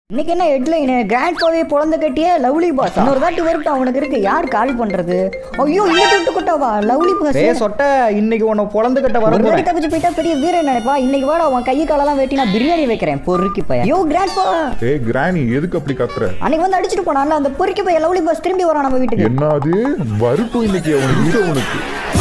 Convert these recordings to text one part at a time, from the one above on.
இன்னைக்கு என்ன headline grand Bhave பொழந்த கட்டிய லவ்லி பாஸ் இன்னொரு தாட்டி வரட்டும் அவனுக்கு இருக்கு யார் கால் பண்றது ஐயோ இந்த தொட்டு கொட்டாவா லவ்லி பாஸ் ஏ சொட்ட இன்னைக்கு உன்னை பொழந்து கட்ட வர ஒரு போறேன் வாட்டி தப்பிச்சு போயிட்டா பெரிய வீரன் நினைப்பா இன்னைக்கு வாடா உன் கை காலெல்லாம் வெட்டி நான் பிரியாணி வைக்கிறேன் பொறுக்கி பையன் யோ கிராண்ட் பா ஏய் கிராணி எதுக்கு அப்படி கத்துற அன்னைக்கு வந்து அடிச்சிட்டு போனான்ல அந்த பொறுக்கி பையன் லவ்லி பாஸ் திரும்பி வரான் நம்ம வீட்டுக்கு என்னது வரட்டும் இன்னைக்கு அவனுக்கு இது அவனுக்கு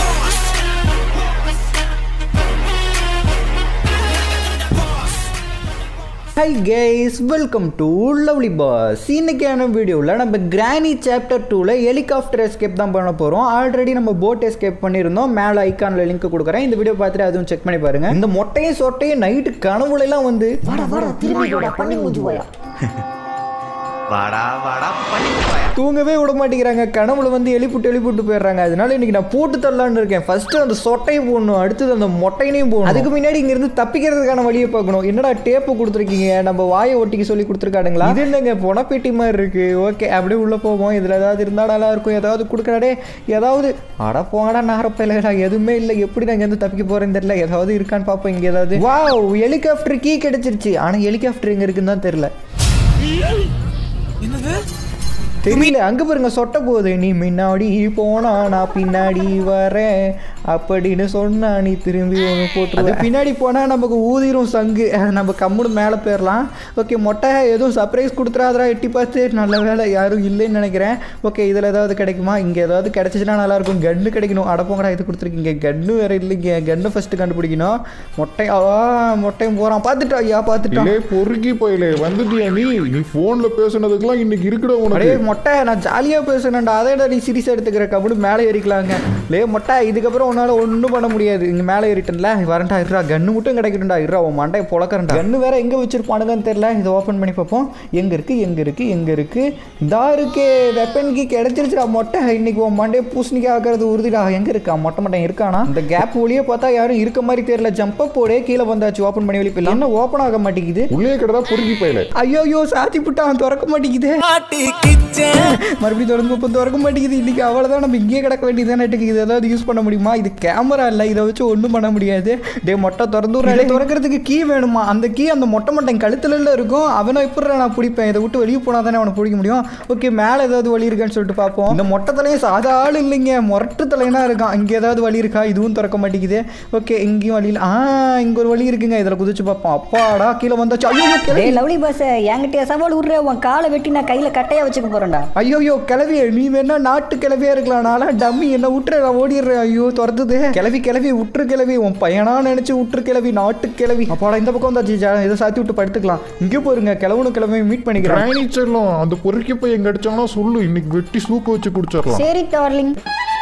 hi guys welcome to lovely boss இன்னைக்கான வீடியோவில் நம்ம கிரானி சாப்டர் டூவில் ஹெலிகாப்டர் எஸ்கேப் தான் பண்ண போகிறோம் ஆல்ரெடி நம்ம போட் எஸ்கேப் பண்ணியிருந்தோம் மேலே ஐக்கானில் லிங்க் கொடுக்குறேன் இந்த வீடியோ பார்த்துட்டு அதுவும் செக் பண்ணி பாருங்க இந்த மொட்டையும் சொட்டையும் நைட்டு கனவுல எல்லாம் வந்து வாடா வாடா திரும்பி வாடா பண்ணி மூஞ்சி போயா வாடா வாடா பண்ணிட்டு வாயா தூங்கவே விட மாட்டேங்கிறாங்க கனவுல வந்து எழுப்பிட்டு எழுப்பிட்டு போயிடுறாங்க அதனால இன்னைக்கு நான் போட்டு தரலான்னு இருக்கேன் ஃபர்ஸ்ட் அந்த சொட்டையும் போடணும் அடுத்தது அந்த மொட்டையினையும் போடணும் அதுக்கு முன்னாடி இங்க இருந்து தப்பிக்கிறதுக்கான வழியை பார்க்கணும் என்னடா டேப்பு கொடுத்துருக்கீங்க நம்ம வாயை ஒட்டிக்க சொல்லி கொடுத்துருக்கானுங்களா இது என்னங்க பொணப்பேட்டி மாதிரி இருக்கு ஓகே அப்படியே உள்ள போவோம் இதுல ஏதாவது இருந்தா நல்லா இருக்கும் ஏதாவது கொடுக்கறாடே ஏதாவது அட போங்கடா நாரப்பையிலடா எதுவுமே இல்லை எப்படி நான் இங்க இருந்து தப்பிக்க போறேன்னு தெரியல ஏதாவது இருக்கான்னு பார்ப்போம் இங்க ஏதாவது வாவ் ஹெலிகாப்டர் கீ கிடைச்சிருச்சு ஆனா ஹெலிகாப்டர் எங்க இருக்குன்னு தான் தெரியல தெரியல அங்க பாருங்க சொட்ட போகுது நீ முன்னாடி போனா நான் பின்னாடி வரேன் அப்படின்னு சொன்னா நீ திரும்பி ஒன்று போட்டு பின்னாடி போனா நமக்கு ஊதிரும் சங்கு அஹ் நம்ம கம்முன்னு மேலே போயிடலாம் ஓகே மொட்டை எதுவும் சர்ப்ரைஸ் கொடுத்துறாதரா எட்டி பார்த்து நல்ல வேலை யாரும் இல்லைன்னு நினைக்கிறேன் ஓகே இதில் ஏதாவது கிடைக்குமா இங்கே ஏதாவது கிடைச்சிச்சுன்னா நல்லா இருக்கும் கன்று கிடைக்கணும் அடப்போங்கடா இது கொடுத்துருக்கீங்க கன்று வேற இல்லைங்க கன்று ஃபர்ஸ்ட் கண்டுபிடிக்கணும் மொட்டை ஆ மொட்டையும் போகிறான் பார்த்துட்டோம் ஐயா பார்த்துட்டோம் இல்லே பொறுக்கி போயிலே வந்துட்டியா நீ நீ போன்ல பேசுனதுக்கெல்லாம் இன்னைக்கு இருக்குடா அடே உனக்கு மொட்டை நான் ஜாலியாக பேசுனேன்டா அதேடா நீ சீரியஸ் எடுத்துக்கிற கபடி மேலே ஏறிக்கலாங்க லே மொட்டை இதுக்கப்புறம் உன்னால் ஒன்றும் பண்ண முடியாது இங்கே மேலே ஏறிட்டேன்ல வரண்டா இருடா கன்று மட்டும் கிடைக்கட்டும்டா இருடா உன் மண்டையை பொழக்கிறேன்டா கன்று வேற எங்கே வச்சிருப்பானுங்கன்னு தெரியல இதை ஓப்பன் பண்ணி பார்ப்போம் எங்கே இருக்குது எங்கே இருக்குது எங்கே இருக்குது இதா இருக்கே வெப்பன் கீ கிடைச்சிருச்சுடா மொட்டை இன்னைக்கு உன் மண்டையை பூசணிக்கா ஆகிறது உறுதிடா எங்கே இருக்கா மொட்டை மட்டை இருக்கானா இந்த கேப் ஒளியே பார்த்தா யாரும் இருக்க மாதிரி தெரியல ஜம்ப் போடே கீழே வந்தாச்சு ஓப்பன் பண்ணி வெளியே போயிடலாம் என்ன ஓப்பன் ஆக மாட்டேங்குது உள்ளே கிடதா பொறுக்கி போயிலே ஐயோ சாத்தி புட்டான் திறக்க மாட்டேங்குது மறுபடியும் திறந்து இப்போ திறக்க மாட்டேங்குது இன்னைக்கு அவ்வளோதான் நம்ம இங்கேயே கிடக்க வேண்டியதானே இது ஏதாவது யூஸ் பண்ண முடியுமா இது கேமரா இல்லை இதை வச்சு ஒன்றும் பண்ண முடியாது டே மொட்டை திறந்து விட்றேன் திறக்கிறதுக்கு கீ வேணுமா அந்த கீ அந்த மொட்டை மட்டை கழுத்துல இருக்கும் அவனை எப்படி நான் பிடிப்பேன் இதை விட்டு வெளியே போனால் தானே அவனை பிடிக்க முடியும் ஓகே மேலே ஏதாவது வழி இருக்கான்னு சொல்லிட்டு பார்ப்போம் இந்த மொட்டை தலையும் சாதா ஆள் இல்லைங்க முரட்டு தலைனா இருக்கான் இங்கே ஏதாவது வழி இருக்கா இதுவும் திறக்க மாட்டேங்குது ஓகே இங்கேயும் வழி இல்லை ஆ இங்கே ஒரு வழி இருக்குங்க இதில் குதிச்சு பார்ப்போம் அப்பாடா கீழே வந்தாச்சு ஐயோ கிளவி டேய் லவ்லி பாஸ் என்கிட்ட சவால் விடுற உன் காலை வெட்டி நான் கையில கட்டையா வச்சுக்க போறேன்டா ஐயோயோ கிளவி நீ வேணா நாட்டு கிளவியா இருக்கலாம் நான்லாம் டம்மி என்ன விட்டுற நான் ஓடிடுறேன் ஐயோ துரத்துது கிளவி கிளவி விட்டுரு கிளவி உன் பையனா நினைச்சு விட்டுரு கிளவி நாட்டு கிளவி அப்பாடா இந்த பக்கம் வந்தாச்சு ஜா, இதை சாத்தி விட்டு படுத்துக்கலாம் இங்கே போருங்க கிளவனும் கிளவி மீட் பண்ணிக்கிறேன் கிராணி செல்லம் அந்த பொறுக்கி போய் எங்க அடிச்சாங்கன்னா சொல்லு இன்னைக்கு வெட்டி சூப்பு வச்சு குடிச்சிடலாம் சரி டார்லிங்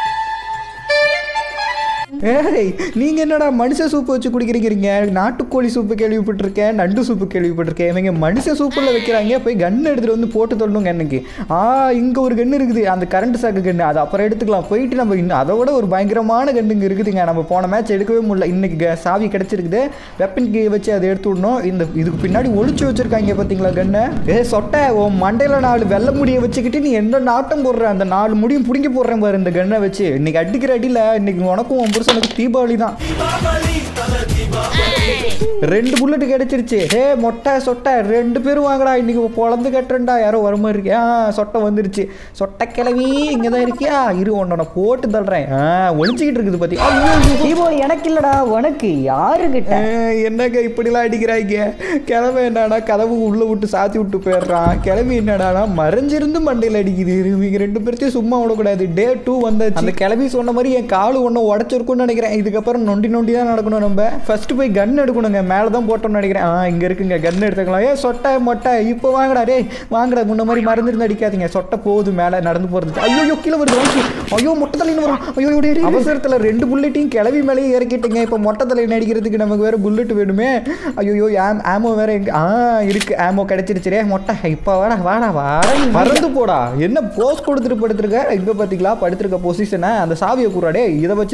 ஏய் நீங்க என்னடா மனுஷ சூப்பு வச்சு குடிக்கிறீங்க நாட்டுக்கோழி சூப்பு கேள்விப்பட்டிருக்கேன் நண்டு சூப்பு கேள்விப்பட்டிருக்கேன் இவங்க மனுஷ சூப்பில் வைக்கிறாங்க போய் கன் எடுத்துட்டு வந்து போட்டு சொல்லணுங்க எனக்கு ஆ இங்க ஒரு கன்று இருக்குது அந்த கரண்ட் சாக்கு கன்று அது அப்புறம் எடுத்துக்கலாம் போயிட்டு நம்ம இன்னும் அதை விட ஒரு பயங்கரமான கன்று இங்கே இருக்குதுங்க நம்ம போன மேட்ச் எடுக்கவே முடியல இன்னைக்கு க- சாவி கிடைச்சிருக்குது வெப்பன் கீ வச்சு அதை எடுத்து விடணும் இந்த இதுக்கு பின்னாடி ஒளிச்சு வச்சிருக்காங்க பார்த்தீங்களா கண்ணை ஏ சொட்டை உன் மண்டையில நாலு வெள்ளை முடியை வச்சுக்கிட்டு நீ என்ன நாட்டம் போடுற அந்த நாலு முடியும் பிடிங்கி போடுறேன் பாரு இந்த கண்ணை வச்சு இன்னைக்கு அடிக்கிற அடியில் இன்னைக்கு உனக்கும் உன் புருஷனுக்கு தீபாவளி தான் ரெண்டு புல்லட் கிடைச்சிருச்சு ஹே மொட்டை சொட்டை ரெண்டு பேரும் வாங்கடா இன்னைக்கு பொழந்து கட்டுறேன்டா யாரோ வர மாதிரி இருக்கே ஆ சொட்டை வந்துருச்சு சொட்டை கிளவி இங்கே தான் இருக்கியா இரு உன்னோட போட்டு தள்ளுறேன் ஆ ஒளிஞ்சிக்கிட்டு இருக்குது பத்தி தீபாவளி எனக்கு இல்லடா உனக்கு யாரு கிட்ட என்னங்க இப்படிலாம் அடிக்கிறாங்க கிளம்பி என்னடா கதவு உள்ள விட்டு சாத்தி விட்டு போயிடுறான் கிளம்பி என்னடானா மறைஞ்சிருந்து மண்டையில் அடிக்குது இவங்க ரெண்டு பேர்த்தையும் சும்மா விடக்கூடாது டே டூ வந்தாச்சு அந்த கிளம்பி சொன்ன மாதிரி என் காலு ஒன்று உடச்சிருக்கும்னு நினைக்கிறேன் இதுக்கப்புறம் நொண்டி நொண்டி தான் நடக்கணும் நம்ம ஃபர்ஸ்ட் போய் கன் எடுக்கணுங்க மேலே தான் போட்டோம்னு நினைக்கிறேன் ஆ இங்கே இருக்குங்க கன் எடுத்துக்கலாம் ஏ சொட்டை மொட்டை இப்போ வாங்கடா டேய் வாங்கடா முன்ன மாதிரி மறந்துருந்து அடிக்காதீங்க சொட்டை போகுது மேலே நடந்து போகிறது ஐயோ கீழே வருது வாங்கி ஐயோ மொட்டை தலைன்னு வரும் ஐயோ டேய், டேய், அவசரத்தில் ரெண்டு புல்லட்டையும் கிளவி மேலேயே இறக்கிட்டீங்க இப்போ மொட்டை தலைன்னு அடிக்கிறதுக்கு நமக்கு வேற புல்லட் வேணுமே ஐயோ ஆம் ஆமோ வேற எங்க ஆ இருக்கு ஆமோ கிடைச்சிருச்சுரே மொட்டை இப்போ வாடா வாடா வாடா நீ மறந்து போடா என்ன போஸ் கொடுத்துட்டு படுத்திருக்க இங்க பாத்தீங்களா படுத்திருக்க பொசிஷனை அந்த சாவியை கூறாடே இதை வச்சு தானே என்ன அந்த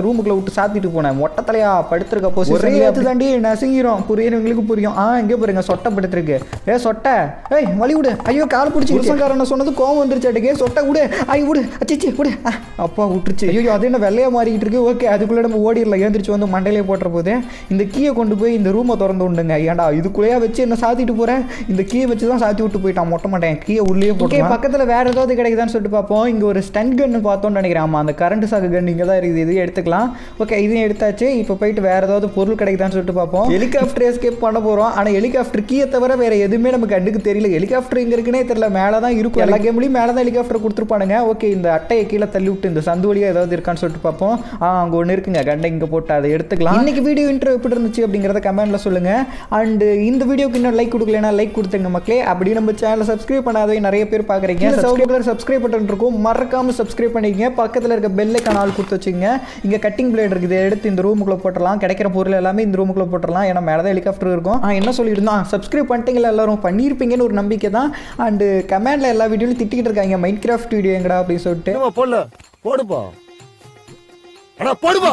ரூமுக்குள்ள விட்டு சாத்திட்டு போனேன் மொட்டை தலையா படுத்திருக்க போசி ஒரே ஏத்து தாண்டி நசுங்கிரும் புரியுறவங்களுக்கு புரியும் ஆ எங்கே போறீங்க சொட்டை படுத்திருக்கு ஏ சொட்டை ஏய் வலி விடு ஐயோ கால் பிடிச்சி புருஷன்காரன சொன்னது கோவம் வந்துருச்சாட்டுக்கு சொட்டை விடு ஐ விடு அச்சிச்சி விடு ஆ, அப்பா விட்டுருச்சு ஐயோ அது என்ன வெள்ளையா மாறிக்கிட்டு இருக்கு ஓகே அதுக்குள்ள நம்ம ஓடிடலாம் ஏந்திரிச்சு வந்து மண்டையிலே போட்டுற போது இந்த கீயை கொண்டு போய் இந்த ரூமை திறந்து விடுங்க ஏன்டா இதுக்குள்ளேயே வச்சு என்ன சாத்திட்டு போறேன் இந்த கீயை வச்சு தான் சாத்தி விட்டு போயிட்டான் மொட்டை மாட்டேன் கீயை உள்ளே போட்டு பக்கத்தில் வேற ஏதாவது கிடைக்குதான்னு சொல்லிட்டு பார்ப்போம் இங்கே ஒரு ஸ்டன் கன்னு பார்த்தோம்னு நினைக்கிறேன் ஆமாம் அந்த கரண்ட் சாக்கு கன் இங்கே தான் இருக்குது இதையும் எடுத்துக்கலாம் ஓகே இதையும் எடுத்தாச்சு இப்போ போயிட்டு வேற ஏதாவது பொருள் கிடைக்குதான்னு சொல்லிட்டு பார்ப்போம் ஹெலிகாப்டர் எஸ்கேப் பண்ண போகிறோம் ஆனால் ஹெலிகாப்டர் கீயை தவிர வேற எதுவுமே நமக்கு கண்டுக்கு தெரியல ஹெலிகாப்டர் எங்கே இருக்குன்னே தெரியல மேலே தான் இருக்கும் எல்லா கேம்லையும் மேலே தான் ஹெலிகாப்டர் கொடுத்துருப்பானுங்க ஓகே இந்த அட்டையை கீழே தள்ளி விட்டு இந்த சந்து வழியாக ஏதாவது இருக்கான்னு சொல்லிட்டு பார்ப்போம் ஆ அங்கே ஒன்று இருக்குங்க கண்டை இங்கே போட்டு அதை எடுத்துக்கலாம் இன்னைக்கு வீடியோ இன்ட்ரோ எப்படி இருந்துச்சு அப்படிங்கிறத கமெண்ட்ல சொல்லுங்க அண்ட் இந்த வீடியோக்கு இன்னும் லைக் கொடுக்கலனா லைக் கொடுத்துங்க மக்களே அப்படி நம்ம சேனலை சப்ஸ்கிரைப் பண்ணாதவே நிறைய பேர் பார்க்குறீங்க சப்ஸ்கிரைபர் சப்ஸ்கிரைப் பட்டன் இருக்கும் மறக்காம சப்ஸ்கிரைப் பண்ணிக்கங்க பக்கத்தில் இருக்க பெல் ஐக்கான் ஆள் கொடுத்து வச்சுங்க இங்கே கட்டிங் பிளேட் இருக்குது இதை எடுத்து இந்த ரூமுக்குள்ள போட்டுடலாம் கிடைக்கிற பொருள் எல்லாமே இந்த ரூமுக்குள்ள போட்டுடலாம் ஏன்னா மேலே தான் ஹெலிகாப்டர் இருக்கும் ஆ என்ன சொல்லியிருந்தோம் சப்ஸ்கிரைப் பண்ணிட்டீங்களா எல்லாரும் பண்ணியிருப்பீங்கன்னு ஒரு நம்பிக்கை தான் அண்டு கமெண்ட்ல எல்லா வீடியோலையும் திட்டிக்கிட்டு இருக்காங்க மைண்ட் கிராஃப்ட் வீடியோ எங்கடா அப்படின்னு சொல்லிட்டு போடல போடுப்பா ஆனா போடுப்பா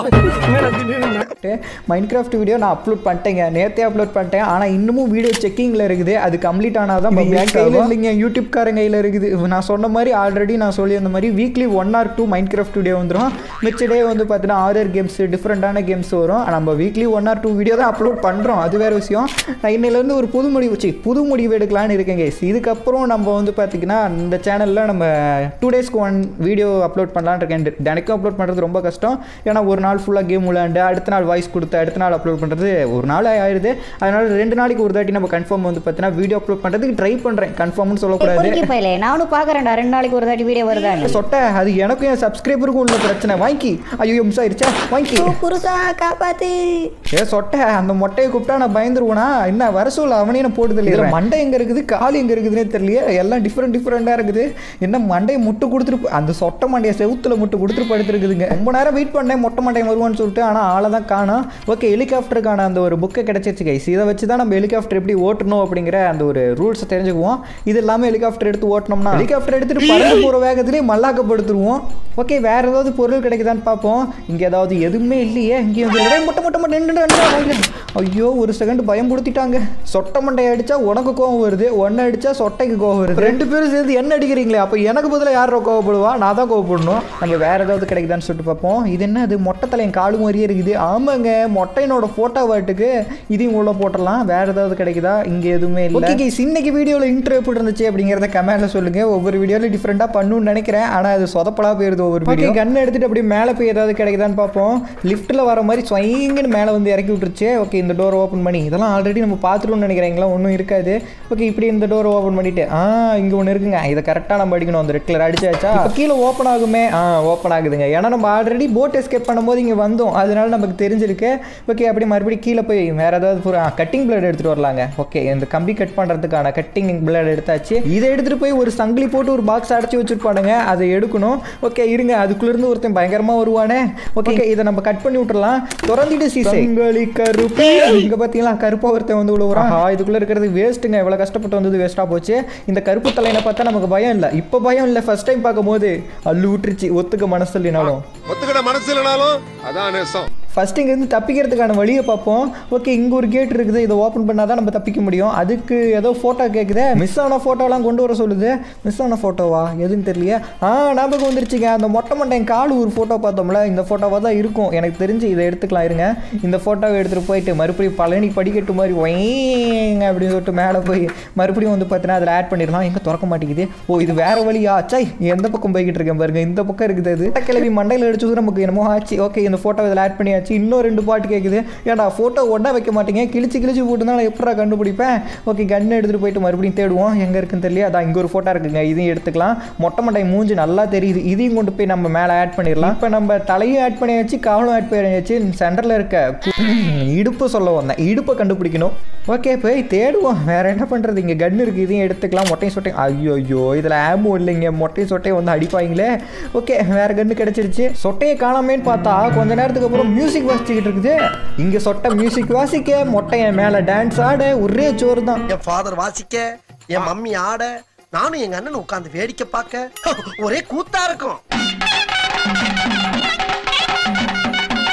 மைண்ட் கிராஃப்ட் வீடியோ நான் அப்லோட் பண்ணிட்டேங்க நேற்றே அப்லோட் பண்ணிட்டேன் ஆனால் இன்னமும் வீடியோ செக்கிங்கில் இருக்குது அது கம்ப்ளீட் ஆனால் தான் என் கையில் இல்லைங்க யூடியூப்காரன் கையில் இருக்குது நான் சொன்ன மாதிரி ஆல்ரெடி நான் சொல்லியிருந்த மாதிரி weekly one or two Minecraft video வந்துடும் மிச்ச டே வந்து பார்த்தீங்கன்னா ஆர்ஆர் கேம்ஸ் டிஃப்ரெண்ட்டான கேம்ஸ் வரும் நம்ம weekly one or two video தான் அப்லோட் பண்ணுறோம் அது வேறு விஷயம் நான் இன்னிலேருந்து ஒரு புது முடிவு சி புது முடிவு எடுக்கலான்னு இருக்கேங்க இதுக்கப்புறம் நம்ம வந்து பார்த்திங்கன்னா இந்த சேனலில் நம்ம டூ டேஸ்க்கு ஒன் வீடியோ அப்லோட் பண்ணலான்னு இருக்கேன் தினைக்கும் அப்லோட் பண்ணுறது ரொம்ப கஷ்டம் ஏன்னா ஒரு நாள் ஃபுல்லாக கேம் விளையாண்டு அடுத்த நாள் வாய்ஸ் கொடுத்து அடுத்த நாள் அப்லோட் பண்ணுறது ஒரு நாள் ஆயிடுது அதனால ரெண்டு நாளைக்கு ஒரு தாட்டி நம்ம கன்ஃபார்ம் வந்து பார்த்தீங்கன்னா வீடியோ அப்லோட் பண்ணுறதுக்கு ட்ரை பண்ணுறேன் கன்ஃபார்ம்னு சொல்லக்கூடாது பொறுக்கி பையலே நானும் பார்க்கறேன்டா ரெண்டு நாளைக்கு ஒரு தாட்டி வீடியோ வருதான்னு சொட்டை அது எனக்கும் என் சப்ஸ்கிரைபருக்கும் உள்ள பிரச்சனை வாங்கி ஐயோ மிஸ் ஆயிருச்சா வாங்கி ஓ, புருஷா காப்பாத்து ஏ சொட்டை அந்த மொட்டையை கூப்பிட்டா நான் பயந்துருவேனா என்ன வர சொல்ல அவனே நான் போட்டு தெரியல மண்டை எங்க இருக்குது கால் எங்க இருக்குதுன்னே தெரியல எல்லாம் டிஃப்ரெண்ட் டிஃப்ரெண்டா இருக்குது என்ன மண்டையை முட்டு கொடுத்துட்டு அந்த சொட்டை மண்டையை செவுத்துல முட்டு கொடுத்துட்டு படுத்துருக்குதுங்க ரொம்ப நேரம் வெயிட் பண்ணேன் மொட்டை மண்டை வருவான்னு சொல்லிட்டு ஆனால் ஆளை தான் காணும் ஓகே ஹெலிகாப்டருக்கான அந்த ஒரு புக்கை கிடைச்சிச்சு கைஸ் இதை வச்சு தான் நம்ம ஹெலிகாப்டர் எப்படி ஓட்டணும் அப்படிங்கிற அந்த ஒரு ரூல்ஸை தெரிஞ்சுக்குவோம் இது இல்லாமல் ஹெலிகாப்டர் எடுத்து ஓட்டினோம்னா ஹெலிகாப்டர் எடுத்துட்டு பறந்து போகிற வேகத்திலே மல்லாக்கப்படுத்துருவோம் ஓகே வேற ஏதாவது பொருள் கிடைக்குதான்னு பார்ப்போம் இங்கே ஏதாவது எதுவுமே இல்லையே இங்கே வந்து இடை முட்டை முட்டை முட்டை நின்று நின்று ஐயோ ஒரு செகண்ட் பயம் கொடுத்திட்டாங்க சொட்டை மண்டையை அடிச்சா உனக்கு கோவம் வருது ஒன்றை அடிச்சா சொட்டைக்கு கோவம் வருது ரெண்டு பேரும் சேர்ந்து என்ன அடிக்கிறீங்களே அப்போ எனக்கு பதிலாக யாரோ கோவப்படுவா நான் தான் கோவப்படணும் நம்ம வேற ஏதாவது கிடைக்குதான்னு சொல்லிட்டு பார்ப்போம் இது என்ன அது மொட்டை தலையன் காடு மாதிரியே இருக்குது ஆமாங்க மொட்டையனோட ஃபோட்டோ வாட்டுக்கு இதையும் உள்ள போட்டுடலாம் வேற ஏதாவது கிடைக்குதா இங்கே எதுவுமே இல்லை ஓகே இன்னைக்கு வீடியோவில் இன்ட்ரோ எப்படி இருந்துச்சு அப்படிங்கிறத கமெண்ட்ல சொல்லுங்க ஒவ்வொரு வீடியோவில் டிஃப்ரெண்ட்டாக பண்ணணும்னு நினைக்கிறேன் ஆனால் அது சொதப்பலா போயிருது ஒவ்வொரு வீடியோ கன் எடுத்துட்டு அப்படியே மேலே போய் ஏதாவது கிடைக்குதான்னு பார்ப்போம் லிஃப்ட்டில் வர மாதிரி ஸ்வைங்கன்னு மேலே வந்து இறக்கி விட்டுருச்சு ஓகே இந்த டோர் ஓப்பன் பண்ணி இதெல்லாம் ஆல்ரெடி நம்ம பார்த்துட்டோம்னு நினைக்கிறீங்களா ஒன்றும் இருக்காது ஓகே இப்படி இந்த டோர் ஓப்பன் பண்ணிட்டு ஆ இங்கே ஒன்று இருக்குங்க இதை கரெக்டாக நம்ம அடிக்கணும் அந்த ரெட் கலர் அடிச்சாச்சா இப்போ கீழே ஓப்பன் ஆகுமே ஆ ஓப்பன் ஆகுதுங்க ஏன்னா நம்ம ஆல்ரெடி போட் எஸ்கேப் பண்ணும்போது இங்கே வந்தோம் அதனால நமக்கு தெரிஞ்சிருக்கு ஓகே அப்படி மறுபடியும் கீழே போய் வேற ஏதாவது கட்டிங் பிளேட் எடுத்துகிட்டு வரலாங்க ஓகே இந்த கம்பி கட் பண்ணுறதுக்கான கட்டிங் பிளேட் எடுத்தாச்சு இதை எடுத்துகிட்டு போய் ஒரு சங்கிலி போட்டு ஒரு பாக்ஸ் அடைச்சி வச்சிருப்பானுங்க அதை எடுக்கணும் ஓகே இருங்க அதுக்குள்ளேருந்து ஒருத்தன் பயங்கரமாக வருவானே ஓகே இதை நம்ம கட் பண்ணி விட்டுறலாம் திறந்துட்டு சீசை சங்கிலி கருப்பு இங்கே பார்த்தீங்களா கருப்பாக ஒருத்தன் வந்து விழுவுறான் ஆ இதுக்குள்ளே இருக்கிறது வேஸ்ட்டுங்க எவ்வளோ கஷ்டப்பட்டு வந்தது வேஸ்ட்டாக போச்சு இந்த கருப்பு தலையினை பார்த்தா நமக்கு பயம் இல்லை இப்போ பயம் இல்லை ஃபர்ஸ்ட் டைம் பார்க்கும்போது அள்ளு விட்டுருச்சு ஒத்துக்க மனசு இல்லைனாலும் ஒத்துக்கிட மனசு இல்லைனாலும் அதான் நேசம் ஃபஸ்ட் இங்கேருந்து தப்பிக்கிறதுக்கான வழியை பார்ப்போம் ஓகே இங்கே ஒரு கேட் இருக்குது இதை ஓப்பன் பண்ணால் தான் நம்ம தப்பிக்க முடியும் அதுக்கு ஏதோ ஃபோட்டோ கேட்குதே மிஸ் ஆன ஃபோட்டோலாம் கொண்டு வர சொல்லுது மிஸ் ஆன ஃபோட்டோவா எதுன்னு தெரியலையே ஆ ஞாபகம் வந்துருச்சுங்க அந்த மொட்டை மண்டையன் கால் ஒரு ஃபோட்டோ பார்த்தோம்ல இந்த ஃபோட்டோவாக தான் இருக்கும் எனக்கு தெரிஞ்சு இதை எடுத்துக்கலாம் இருங்க இந்த ஃபோட்டோவை எடுத்துகிட்டு போயிட்டு மறுபடியும் பழனி படிக்கட்டு மாதிரி ஒயங்க அப்படின்னு சொல்லிட்டு மேலே போய் மறுபடியும் வந்து பார்த்தீங்கன்னா அதில் ஆட் பண்ணிடலாம் எங்கே திறக்க மாட்டேங்குது ஓ இது வேற வழியா சை எந்த பக்கம் போய்கிட்டு இருக்கேன் பாருங்க இந்த பக்கம் இருக்குது அது கிளவி மண்டையில் அடிச்சது நமக்கு என்னமோ ஆச்சு ஓகே இந்த ஃபோட்டோ இதில் ஆட் பண்ணியாச்சு இன்னும் ரெண்டு பாட்டு கேட்குது ஏன்டா ஃபோட்டோ ஒன்றா வைக்க மாட்டீங்க கிழிச்சு கிழிச்சு போட்டு நான் எப்படா கண்டுபிடிப்பேன் ஓகே கன் எடுத்துகிட்டு போயிட்டு மறுபடியும் தேடுவோம் எங்கே இருக்குன்னு தெரியல அதான் இங்கே ஒரு ஃபோட்டோ இருக்குங்க இதையும் எடுத்துக்கலாம் மொட்டை மண்டை மூஞ்சி நல்லா தெரியுது இதையும் கொண்டு போய் நம்ம மேலே ஆட் பண்ணிடலாம் இப்போ நம்ம தலையும் ஆட் பண்ணியாச்சு காலும் ஆட் பண்ணியாச்சு சென்டரில் இருக்க கு- இடுப்பு சொல்ல வந்தேன் இடுப்பை கண்டுபிடிக்கணும் ஓகே போய் தேடுவோம் வேற என்ன பண்ணுறது இங்கே கன் இருக்குது இதையும் எடுத்துக்கலாம் மொட்டையும் சொட்டையும் ஐயோ ஐயோ இதில் ஆமோ இல்லைங்க மொட்டையும் சொட்டையும் வந்து அடிப்பாங்களே ஓகே வேற கன்று கிடைச்சிருச்சு சொட்டையை காணாமேன்னு பார்த்தா கொஞ்ச நேரத்துக்கு அப்புறம் மியூசிக் வாசிச்சுக்கிட்டு இருக்குது இங்கே சொட்டை மியூசிக் வாசிக்க மொட்டையன் மேலே டான்ஸ் ஆட ஒரே சோறு தான் என் ஃபாதர் வாசிக்க என் மம்மி ஆட நானும் எங்க அண்ணன் உட்கார்ந்து வேடிக்கை பார்க்க ஒரே கூத்தா இருக்கும்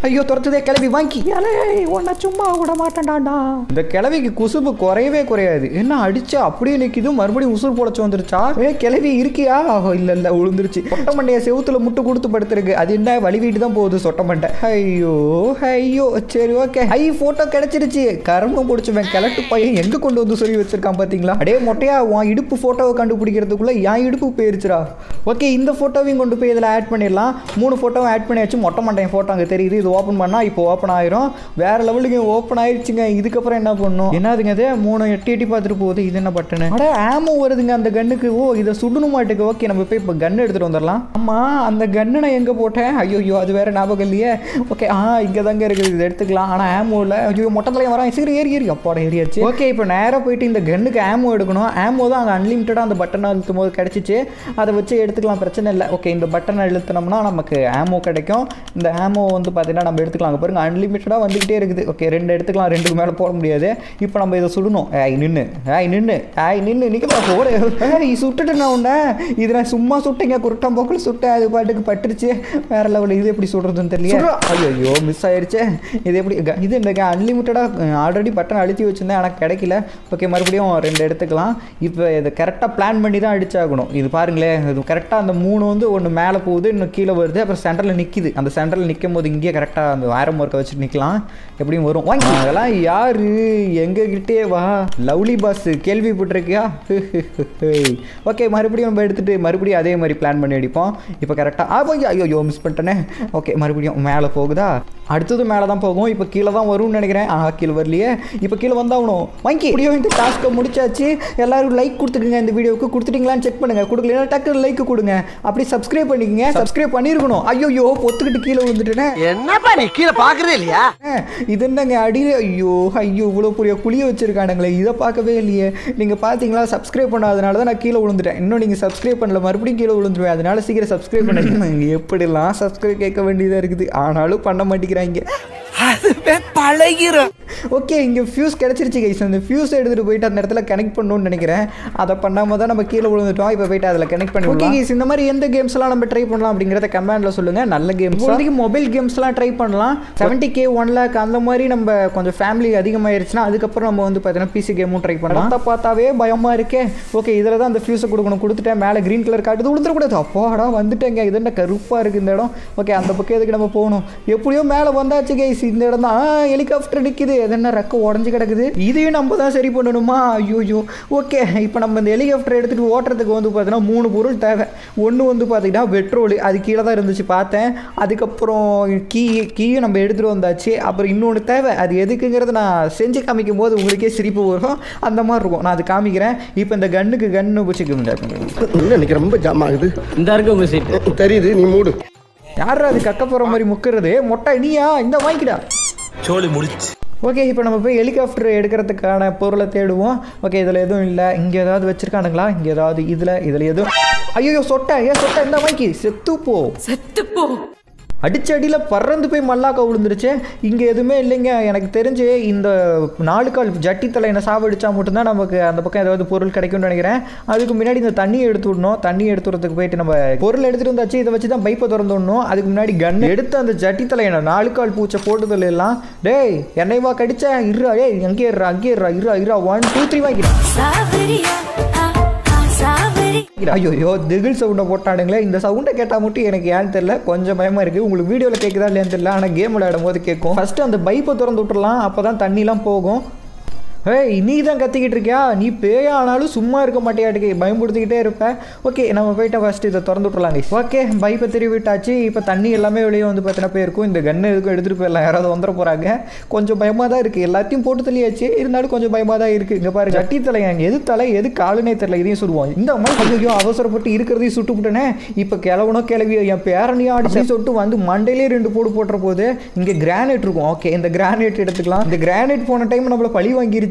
ஐயோ துரத்துதே கிளவி வாங்கி உன்னை சும்மா விட மாட்டேன்டாண்டா இந்த கிளவிக்கு குசுபு குறையவே குறையாது என்ன அடிச்சா அப்படியே நிக்குது மறுபடியும் உசுறு பொழைச்சு வந்துருச்சா ஏ கிளவி இருக்கியா ஆஹோ இல்ல இல்ல விழுந்துருச்சு சொட்ட மண்டைய செவுத்துல முட்டு கொடுத்து படுத்திருக்கு அது என்ன வழி வீட்டு தான் போகுது சொட்ட மண்டை ஐயோ ஐயோ சரி ஓகே ஐ போட்டோ கிடைச்சிருச்சு கரும்பு பிடிச்சவன் கிழட்டு பையன் எங்க கொண்டு வந்து சொல்லி வச்சிருக்கான் பாத்தீங்களா அடே மொட்டையா உன் இடுப்பு போட்டோவை கண்டுபிடிக்கிறதுக்குள்ள என் இடுப்பு போயிருச்சுடா ஓகே இந்த போட்டோவையும் கொண்டு போய் இதில் ஆட் பண்ணிடலாம் மூணு ஃபோட்டோவும் ஆட் பண்ணியாச்சு மொட்டை மண்டையன் ஃபோட்டோ அங்கே தெரியுது இது ஓப்பன் பண்ணால் இப்போ ஓப்பன் ஆயிரும் வேற லெவலுக்கு ஓப்பன் ஆயிடுச்சுங்க இதுக்கப்புறம் என்ன பண்ணும் என்னதுங்க இது மூணு எட்டி எட்டி பார்த்துட்டு போகுது இது என்ன பட்டனு அட ஆமோ வருதுங்க அந்த கன்னுக்கு ஓ இதை சுடணும் மாட்டுக்கு ஓகே நம்ம போய் இப்போ கன் எடுத்துகிட்டு வந்துடலாம் ஆமாம் அந்த கன்னை நான் எங்கே போட்டேன் ஐயோ அது வேற ஞாபகம் இல்லையே ஓகே ஆ இங்கே தாங்க இருக்குது இது எடுத்துக்கலாம் ஆனால் ஆமோ இல்லை ஐயோ மொட்டத்துலையும் வரான் சரி ஏறி ஏறி அப்பாட ஏறியாச்சு ஓகே இப்போ நேராக போயிட்டு இந்த கன்னுக்கு ஆமோ எடுக்கணும் ஆமோ தான் அங்கே அன்லிமிட்டடாக அந்த பட்டனை அழுத்தும் போது கிடச்சிச்சு அதை வச்சு எடுத்துக்கலாம் பிரச்சனை இல்லை ஓகே இந்த பட்டனை அழுத்தினோம்னா நமக்கு ஆமோ கிடைக்கும் இந்த ஆமோ வந்து பார்த்தீங்கன்னா நம்ம எடுத்துக்கலாம் அங்கே பாருங்க அன்லிமிட்டடாக வந்துக்கிட்டே இருக்குது ஓகே ரெண்டு எடுத்துக்கலாம் ரெண்டுக்கு மேலே போட முடியாது இப்போ நம்ம இதை சுடணும் ஏய் நின்று ஏய் நின்று ஏய் நின்று நிற்கலாம் போட ஏய் சுட்டுட்டு நான் உன்னை இது நான் சும்மா சுட்டேங்க குருட்டம் போக்கில் சுட்டேன் அது பாட்டுக்கு பட்டுருச்சு வேற லெவலில் இது எப்படி சுடுறதுன்னு தெரியல ஐயோ மிஸ் ஆயிருச்சே இது எப்படி க- இது இந்த அன்லிமிட்டடாக ஆல்ரெடி பட்டன் அழுத்தி வச்சிருந்தேன் ஆனால் கிடைக்கல ஓகே மறுபடியும் ரெண்டு எடுத்துக்கலாம் இப்போ இதை கரெக்டாக பிளான் பண்ணி தான் அடிச்சாகணும் இது பாருங்களேன் இது கரெக்டாக அந்த மூணு வந்து ஒன்று மேலே போகுது இன்னும் கீழே வருது அப்புறம் சென்டரில் நிற்கிது அந்த சென்டரில் நிற்கும் போது இங்கேயே கரெக்டாக அந்த ஆரம் ஒர்க்கை வச்சுட்டு நிற்கலாம் எப்படியும் வரும் வாங்கி அதெல்லாம் யாரு எங்ககிட்டே வா லவ்லி பாஸ் கேள்விப்பட்டிருக்கியா ஓகே மறுபடியும் நம்ம எடுத்துட்டு மறுபடியும் அதே மாதிரி பிளான் பண்ணி அடிப்போம் இப்போ கரெக்டாக ஆ போய் ஐயோ மிஸ் பண்ணிட்டேனே ஓகே மறுபடியும் மேலே போகுதா அடுத்தது மேலே தான் போகும் இப்போ கீழே தான் வரும்னு நினைக்கிறேன் ஆ கீழே வரலையே இப்போ கீழே வந்தாகணும் வாங்கி இப்படியும் இந்த டாஸ்க்கை முடிச்சாச்சு எல்லாரும் லைக் கொடுத்துக்குங்க இந்த வீடியோவுக்கு கொடுத்துட்டீங்களான்னு செக் பண்ணுங்க கொடுக்கலன்னா டக்கு லைக் கொடுங்க அப்படி சப்ஸ்கிரைப் பண்ணிக்கங்க சப்ஸ்கிரைப் பண்ணியிருக்கணும் ஐயோ பொத்துக்கிட்டு கீழே விழுந்துட்டேனே என்னப்பா நீ கீழே பாக்குறதே இல்லையா இது என்னங்க அடியில ஐயோ ஐயோ இவ்வளோ பெரிய குழிய வச்சிருக்கானுங்களே இதை பார்க்கவே இல்லையே நீங்கள் பார்த்தீங்களா சப்ஸ்கிரைப் பண்ணாதனால தான் நான் கீழே விழுந்துட்டேன் இன்னும் நீங்கள் சப்ஸ்கிரைப் பண்ணல மறுபடியும் கீழே விழுந்துருவேன் அதனால சீக்கிரம் சப்ஸ்கிரைப் பண்ணுங்க எப்படிலாம் சப்ஸ்கிரைப் கேட்க வேண்டியதாக இருக்குது ஆனாலும் பண்ண மாட்டேங்கிறாங்க ஓகே இங்கே ஃபியூஸ் கிடச்சிருச்சு கைஸ் அந்த ஃபியூஸ் எடுத்துகிட்டு போயிட்டு அந்த இடத்துல கனெக்ட் பண்ணணும்னு நினைக்கிறேன் அதை பண்ணாமல் தான் நம்ம கீழே விழுந்துட்டோம் இப்போ போயிட்டு அதில் கனெக்ட் பண்ணி ஓகே கைஸ் இந்த மாதிரி எந்த கேம்ஸ்லாம் நம்ம ட்ரை பண்ணலாம் அப்படிங்கிறத கமெண்ட்டில் சொல்லுங்கள் நல்ல கேம்ஸ் இப்போதைக்கு மொபைல் கேம்ஸ்லாம் ட்ரை பண்ணலாம் செவன்ட்டி கே ஒன் லேக் அந்த மாதிரி நம்ம கொஞ்சம் ஃபேமிலி அதிகமாயிருச்சுன்னா அதுக்கப்புறம் நம்ம வந்து பார்த்தீங்கன்னா பிசி கேமும் ட்ரை பண்ணலாம் அதை பார்த்தாவே பயமாக இருக்கே ஓகே இதில் தான் அந்த ஃபியூஸை கொடுக்கணும் கொடுத்துட்டேன் மேலே க்ரீன் கலர் காட்டுது விழுந்துடக்கூடாது அப்பாடா வந்துட்டேங்க இது என்ன கருப்பாக இருக்குது இந்த இடம் ஓகே அந்த பக்கம் எதுக்கு நம்ம போகணும் எப்படியோ மேலே வந்தாச்சு கைஸ் இந்த இடம் தான் ஹெலிகாப்டர் நிற்கிது அது என்ன ரெக்க உடஞ்சி கிடக்குது இதையும் நம்ம தான் சரி பண்ணணுமா ஐயோ ஓகே இப்போ நம்ம இந்த ஹெலிகாப்டர் எடுத்துகிட்டு ஓட்டுறதுக்கு வந்து பார்த்தீங்கன்னா மூணு பொருள் தேவை ஒன்று வந்து பார்த்தீங்கன்னா பெட்ரோல் அது கீழே தான் இருந்துச்சு பார்த்தேன் அதுக்கப்புறம் கீ கீயும் நம்ம எடுத்துகிட்டு வந்தாச்சு அப்புறம் இன்னொன்று தேவை அது எதுக்குங்கிறத நான் செஞ்சு காமிக்கும் போது உங்களுக்கே சிரிப்பு வரும் அந்த மாதிரி இருக்கும் நான் அது காமிக்கிறேன் இப்போ இந்த கன்னுக்கு கன்னு வச்சுக்க என்ன இன்னைக்கு ரொம்ப ஜாம் ஆகுது இந்த இருக்கு உங்க சீட்டு தெரியுது நீ மூடு யாரா அது கக்க போகிற மாதிரி முக்கிறது மொட்டை நீயா இந்த வாங்கிடா சோலி முடிச்சு ஓகே இப்போ நம்ம போய் ஹெலிகாப்டர் எடுக்கிறதுக்கான பொருளை தேடுவோம் ஓகே இதில் எதுவும் இல்லை இங்கே ஏதாவது வச்சிருக்கானுங்களா இங்கே ஏதாவது இதில் இதில் எதுவும் ஐயோ சொட்டை ஏன் சொட்டை இந்த வாங்கி செத்து போ அடிச்ச அடியில் பறந்து போய் மல்லாக்கா விழுந்துருச்சு இங்கே எதுவுமே இல்லைங்க எனக்கு தெரிஞ்சு இந்த நாலு கால் ஜட்டி தலையினை சாவடிச்சா மட்டும்தான் நமக்கு அந்த பக்கம் ஏதாவது பொருள் கிடைக்கும்னு நினைக்கிறேன் அதுக்கு முன்னாடி இந்த தண்ணியை எடுத்து விடணும் தண்ணி எடுத்து விடுறதுக்கு போயிட்டு நம்ம பொருள் எடுத்துகிட்டு வந்தாச்சு இதை வச்சு தான் பைப்பை திறந்து விடணும் அதுக்கு முன்னாடி கன் எடுத்து அந்த ஜட்டி தலையினை நாலு கால் பூச்சை போட்டதில் எல்லாம் டேய் என்னைவா கடிச்ச இருறா ஏய் அங்கே இருறா அங்கே இருறா இருறா இருறா ஒன் டூ த்ரீ வாங்கிடா சாவரியா ஆ ஆ சாவரி ஐயோ திகில் சவுண்டை போட்டானுங்களே இந்த சவுண்டை கேட்டால் மட்டும் எனக்கு ஏன்னு தெரியல கொஞ்சம் பயமா இருக்கு உங்களுக்கு வீடியோவில் கேட்குதா இல்லையான்னு தெரியல ஆனால் கேம் விளையாடும் போது கேட்கும் ஃபர்ஸ்ட் அந்த பைப்பை திறந்து விட்டுறலாம் அப்போ தான் தண்ணிலாம் போகும் ஏய் நீ தான் கத்திக்கிட்டு இருக்கியா நீ பேயா ஆனாலும் சும்மா இருக்க மாட்டியாட்டுக்கு பயன்படுத்திக்கிட்டே இருப்ப ஓகே நம்ம போயிட்டு ஃபர்ஸ்ட் இதை திறந்து விட்டுறலாங்க ஓகே பைப்பை திருவி விட்டாச்சு இப்போ தண்ணி எல்லாமே வெளியே வந்து பார்த்தீங்கன்னா போயிருக்கும் இந்த கன்று எதுக்கும் எடுத்துகிட்டு போயிடலாம் யாராவது வந்துட போகிறாங்க கொஞ்சம் பயமாக தான் இருக்குது எல்லாத்தையும் போட்டு தள்ளியாச்சு இருந்தாலும் கொஞ்சம் பயமாக தான் இருக்குது இங்கே பாரு ஜட்டி தலை அங்கே எது தலை எது காலுனே தெரியல இதையும் சுடுவோம் இந்த மாதிரி ஐயோ அவசரப்பட்டு இருக்கிறதையும் சுட்டு விட்டனே இப்போ கிளவனோ கிளவியோ என் பேரனையும் அடிச்சு சொட்டு வந்து மண்டையிலே ரெண்டு போடு போட்டுற போது இங்கே கிரானைட் இருக்கும் ஓகே இந்த கிரானைட் எடுத்துக்கலாம் இந்த கிரானைட் போன டைம் நம்மள பழி வாங்கிருச்சு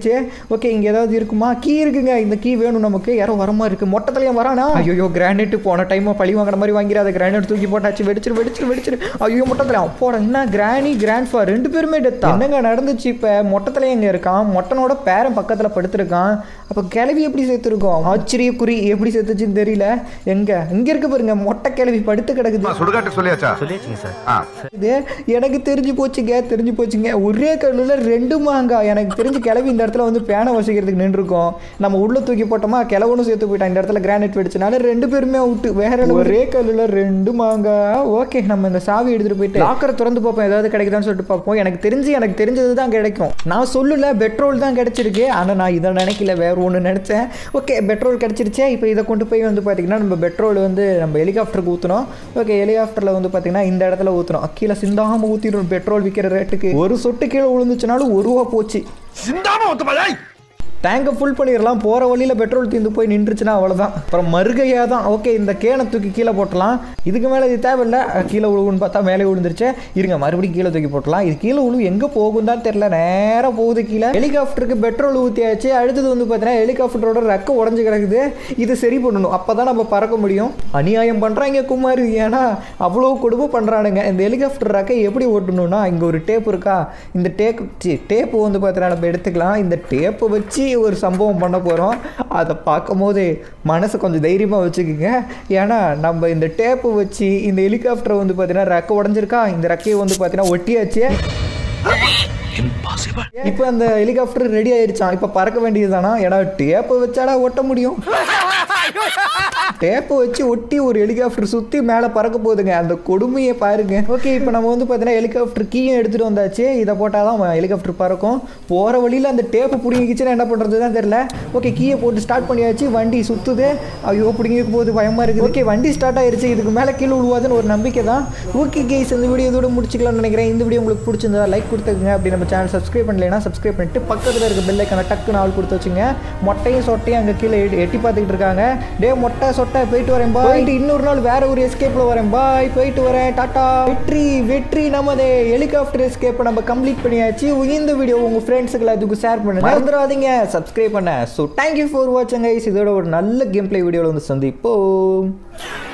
போயிடுச்சு ஓகே இங்கே ஏதாவது இருக்குமா கீ இருக்குங்க இந்த கீ வேணும் நமக்கு யாரோ வர மாதிரி இருக்கு மொட்டத்துலயும் வரானா ஐயோ கிரானைட் போன டைம் பழி வாங்குற மாதிரி வாங்கிறாத கிரானைட் தூக்கி போட்டாச்சு வெடிச்சிரு வெடிச்சிரு வெடிச்சிரு ஐயோ மொட்டத்துல போட என்ன கிராணி கிராண்ட்ஃபா ரெண்டு பேருமே டெத்தா என்னங்க நடந்துச்சு இப்போ மொட்டத்துல எங்க இருக்கான் மொட்டனோட பேரன் பக்கத்துல படுத்திருக்கான் அப்போ கிளவி எப்படி சேர்த்துருக்கோம் ஆச்சரிய குறி எப்படி சேர்த்துச்சுன்னு தெரியல எங்க இங்க இருக்கு பாருங்க மொட்டை கிளவி படுத்து கிடக்குது சுடுகாட்டு சொல்லியாச்சா சொல்லியாச்சுங்க சார் ஆ இது எனக்கு தெரிஞ்சு போச்சுங்க தெரிஞ்சு போச்சுங்க ஒரே கல்லில் ரெண்டு மாங்காய் எனக்கு தெரிஞ்சு கிளவி இந்த இடத்துல வந்து பேனை வசிக்கிறதுக்கு நின்றுருக்கோம் நம்ம உள்ள தூக்கி போட்டோமா கிளவனும் சேர்த்து போயிட்டான் இந்த இடத்துல கிரானைட் வெடிச்சனால ரெண்டு பேருமே அவுட்டு வேற என்ன ஒரே கல்லில் ரெண்டு மாங்காய் ஓகே நம்ம இந்த சாவி எடுத்துட்டு போயிட்டு லாக்கரை திறந்து பார்ப்போம் ஏதாவது கிடைக்குதான்னு சொல்லிட்டு பார்ப்போம் எனக்கு தெரிஞ்சு எனக்கு தெரிஞ்சது தான் கிடைக்கும் நான் சொல்லல பெட்ரோல் தான் கிடைச்சிருக்கு ஆனால் நான் இதை நினைக்கல வேற ஒன்று நினச்சேன் ஓகே பெட்ரோல் கிடைச்சிருச்சே இப்போ இதை கொண்டு போய் வந்து பார்த்தீங்கன்னா நம்ம பெட்ரோல் வந்து நம்ம ஹெலிகாப்டருக்கு ஊற்றணும் ஓகே ஹெலிகாப்டரில் வந்து பார்த்தீங்கன்னா இந்த இடத்துல ஊற்றணும் கீழே சிந்தாமல் ஊற்றிடும் பெட்ரோல் விற்கிற ரேட்டுக்கு ஒரு சொட்டு கீழே விழுந்துச்சுனாலும் ஒரு ரூபா போச்சு டேங்கை ஃபுல் பண்ணிடலாம் போகிற வழியில் பெட்ரோல் தீர்ந்து போய் நின்றுச்சுன்னா அவ்வளோதான் அப்புறம் மறுகையாக தான் ஓகே இந்த கேனை தூக்கி கீழே போட்டலாம் இதுக்கு மேலே இது தேவையில்ல அஹ் கீழே விழுவுன்னு பார்த்தா மேலே விழுந்துருச்சு இருங்க மறுபடியும் கீழே தூக்கி போட்டலாம் இது கீழே விழு எங்கே போகும் தான் தெரில நேராக போகுது கீழே ஹெலிகாப்டருக்கு பெட்ரோல் ஊற்றியாச்சு அடுத்தது வந்து பார்த்தீங்கன்னா ஹெலிகாப்டரோட ரெக்க உடஞ்சி கிடக்குது இது சரி பண்ணணும் அப்போ தான் நம்ம பறக்க முடியும் அநியாயம் பண்ணுறாங்க குமார் ஏன்னா அவ்வளோ கொடுமை பண்ணுறானுங்க இந்த ஹெலிகாப்டர் ரெக்கை எப்படி ஓட்டணும்னா இங்கே ஒரு டேப் இருக்கா இந்த டேப் டேப்பு வந்து பார்த்தீங்கன்னா நம்ம எடுத்துக்கலாம் இந்த டேப்பை வச்சு ஒரு சம்பவம் பண்ண போகிறோம் அதை பார்க்கும்போது மனசை கொஞ்சம் தைரியமாக வச்சுக்கோங்க ஏன்னா நம்ம இந்த டேப்பை வச்சு இந்த ஹெலிகாப்டரை வந்து பார்த்தீங்கன்னா ரெக்கை உடஞ்சிருக்கா இந்த ரெக்கையை வந்து பார்த்தீங்கன்னா ஒட்டியாச்சு இப்போ அந்த ஹெலிகாப்டர் ரெடி ஆயிருச்சான் இப்போ பறக்க வேண்டியதுதானா ஏன்னா டேப்பை வச்சாடா ஓட்ட முடியும் டேப்பை வச்சு ஒட்டி ஒரு ஹெலிகாப்டர் சுற்றி மேலே பறக்க போகுதுங்க அந்த கொடுமையை பாருங்க ஓகே இப்போ நம்ம வந்து பார்த்தீங்கன்னா ஹெலிகாப்டர் கீயும் எடுத்துகிட்டு வந்தாச்சு இதை போட்டால் தான் ஹெலிகாப்டர் பறக்கும் போகிற வழியில் அந்த டேப்பு பிடிங்கிச்சுன்னா என்ன பண்ணுறது தான் தெரில ஓகே கீயை போட்டு ஸ்டார்ட் பண்ணியாச்சு வண்டி சுற்றுது ஐயோ பிடிங்க போகுது பயமாக இருக்குது ஓகே வண்டி ஸ்டார்ட் ஆயிருச்சு இதுக்கு மேலே கீழே விழுவாதுன்னு ஒரு நம்பிக்கை தான் ஓகே கேஸ் இந்த வீடியோ இதோட முடிச்சுக்கலாம்னு நினைக்கிறேன் இந்த வீடியோ உங்களுக்கு பிடிச்சிருந்தா லைக் கொடுத்துக்கங்க அப்படி நம்ம சேனல் சப்ஸ்கிரைப் பண்ணலைன்னா சப்ஸ்கிரைப் பண்ணிட்டு பக்கத்தில் இருக்க பெல் ஐக்கான டக்குன்னு ஆள் கொடுத்து வச்சுங்க மொட்டையும் சொட்டையும் அங்கே கீழே எட்டி- எட்டி பார்த்துக்கிட்டு இருக்காங்க டே மொட்டை சொட்டை போயிட்டு வரேன் பாய் போயிட்டு இன்னொரு நாள் வேற ஒரு எஸ்கேப்பில் வரேன் பாய் போயிட்டு வரேன் டாட்டா வெற்றி வெற்றி நமதே ஹெலிகாப்டர் எஸ்கேப்பை நம்ம கம்ப்ளீட் பண்ணியாச்சு இந்த வீடியோ உங்கள் ஃப்ரெண்ட்ஸுக்கு எல்லாத்துக்கும் ஷேர் பண்ணுங்க மறந்துடாதீங்க சப்ஸ்கிரைப் பண்ண ஸோ தேங்க்யூ ஃபார் வாட்சிங் கைஸ் இதோட ஒரு நல்ல கேம் பிளே வீடியோவில் வந்து சந்திப்போம்